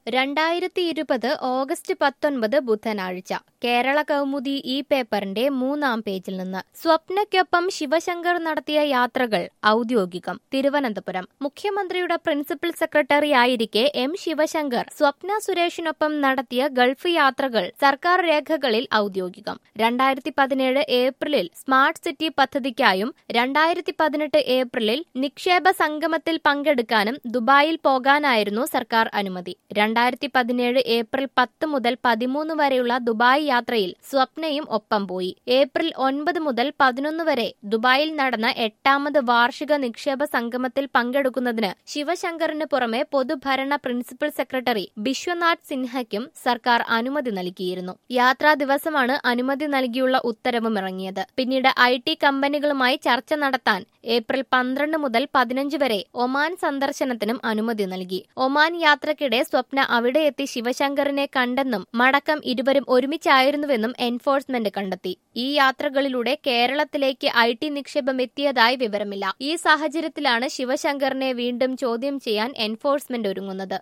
രണ്ടായിരത്തി ഇരുപത് ഓഗസ്റ്റ് പത്തൊൻപത് ബുധനാഴ്ച കേരള കൗമുദി ഈ പേപ്പറിന്റെ മൂന്നാം പേജിൽ നിന്ന് സ്വപ്നയ്ക്കൊപ്പം ശിവശങ്കർ നടത്തിയ യാത്രകൾ ഔദ്യോഗികം തിരുവനന്തപുരം മുഖ്യമന്ത്രിയുടെ പ്രിൻസിപ്പൽ സെക്രട്ടറി ആയിരിക്കെ എം ശിവശങ്കർ സ്വപ്ന സുരേഷിനൊപ്പം നടത്തിയ ഗൾഫ് യാത്രകൾ സർക്കാർ രേഖകളിൽ ഔദ്യോഗികം രണ്ടായിരത്തി പതിനേഴ് ഏപ്രിലിൽ സ്മാർട്ട് സിറ്റി പദ്ധതിക്കായും രണ്ടായിരത്തി പതിനെട്ട് ഏപ്രിലിൽ നിക്ഷേപ സംഗമത്തിൽ പങ്കെടുക്കാനും ദുബായിൽ പോകാനായിരുന്നു സർക്കാർ അനുമതി രണ്ടായിരത്തി പതിനേഴ് ഏപ്രിൽ പത്ത് മുതൽ പതിമൂന്ന് വരെയുള്ള ദുബായ് യാത്രയിൽ സ്വപ്നയും ഒപ്പം പോയി ഏപ്രിൽ ഒൻപത് മുതൽ പതിനൊന്ന് വരെ ദുബായിൽ നടന്ന എട്ടാമത് വാർഷിക നിക്ഷേപ സംഗമത്തിൽ പങ്കെടുക്കുന്നതിന് ശിവശങ്കറിന് പുറമെ പൊതുഭരണ പ്രിൻസിപ്പൽ സെക്രട്ടറി ബിശ്വനാഥ് സിൻഹയ്ക്കും സർക്കാർ അനുമതി നൽകിയിരുന്നു യാത്രാ ദിവസമാണ് അനുമതി നൽകിയുള്ള ഉത്തരവും ഇറങ്ങിയത് പിന്നീട് ഐ ടി കമ്പനികളുമായി ചർച്ച നടത്താൻ ഏപ്രിൽ പന്ത്രണ്ട് മുതൽ പതിനഞ്ച് വരെ ഒമാൻ സന്ദർശനത്തിനും അനുമതി നൽകി ഒമാൻ യാത്രക്കിടെ സ്വപ്ന അവിടെ എത്തി ശിവശങ്കറിനെ കണ്ടെന്നും മടക്കം ഇരുവരും ഒരുമിച്ചായിരുന്നുവെന്നും എൻഫോഴ്സ്മെന്റ് കണ്ടെത്തി ഈ യാത്രകളിലൂടെ കേരളത്തിലേക്ക് ഐ ടി നിക്ഷേപം എത്തിയതായി വിവരമില്ല ഈ സാഹചര്യത്തിലാണ് ശിവശങ്കറിനെ വീണ്ടും ചോദ്യം ചെയ്യാൻ എൻഫോഴ്സ്മെന്റ് ഒരുങ്ങുന്നത്